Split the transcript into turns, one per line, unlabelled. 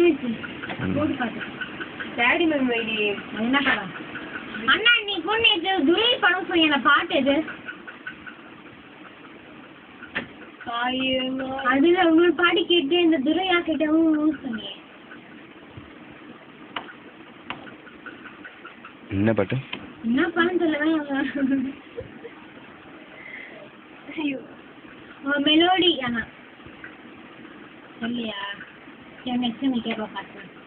போட்டு பாத்து
daddy memory
என்ன படம் அண்ணா நீ பொண்ணு இது துரை படம் சொல்லி என்ன பாட்டு இது அதுல உங்களுக்கு பாட்டு கேட்டு இந்த துரையா கிட்டவும் சொன்னீங்க
என்ன பாட்டு
என்ன படம் சொல்லதான்
ஐயோ
மெலோடி ஆனா இல்லையா சரி நெக்ஸ்ட் நீ கேட்ப பார்த்தேன்